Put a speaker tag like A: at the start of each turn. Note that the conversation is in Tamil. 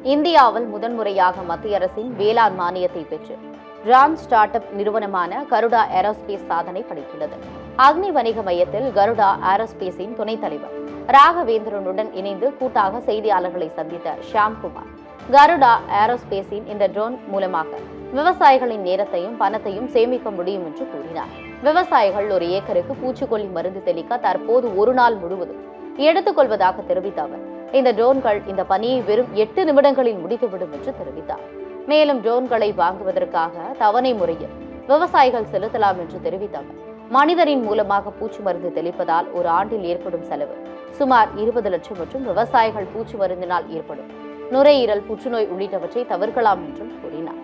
A: இந்தியாவில் முதன்முறையாக மத்திய அரசின் வேளாண் மானியத்தை பெற்று ரான் ஸ்டார்ட் அப் நிறுவனமான கருடா ஏரோஸ்பேஸ் சாதனை படைத்துள்ளது அக்னி வணிக மையத்தில் கருடா ஏரோஸ்பேஸின் துணைத் தலைவர் ராகவேந்திரனுடன் இணைந்து கூட்டாக செய்தியாளர்களை சந்தித்த ஷியாம்குமார் கருடா ஏரோஸ்பேஸின் இந்த ட்ரோன் மூலமாக விவசாயிகளின் நேரத்தையும் பணத்தையும் சேமிக்க முடியும் என்று கூறினார் விவசாயிகள் ஒரு ஏக்கருக்கு பூச்சிக்கொல்லி மருந்து தெளிக்க தற்போது ஒரு நாள் முழுவதும் எடுத்துக்கொள்வதாக தெரிவித்த அவர் இந்த ட்ரோன்கள் இந்த பணியை வெறும் எட்டு நிமிடங்களில் முடித்துவிடும் என்று தெரிவித்தார் மேலும் ட்ரோன்களை வாங்குவதற்காக தவணை முறையில் விவசாயிகள் செலுத்தலாம் என்று தெரிவித்த அவர் மனிதரின் மூலமாக பூச்சி மருந்து தெளிப்பதால் ஒரு ஆண்டில் ஏற்படும் செலவு சுமார் இருபது லட்சம் மற்றும் விவசாயிகள் பூச்சி மருந்தினால் ஏற்படும் நுரையீரல் புற்றுநோய் உள்ளிட்டவற்றை தவிர்க்கலாம் என்றும் கூறினார்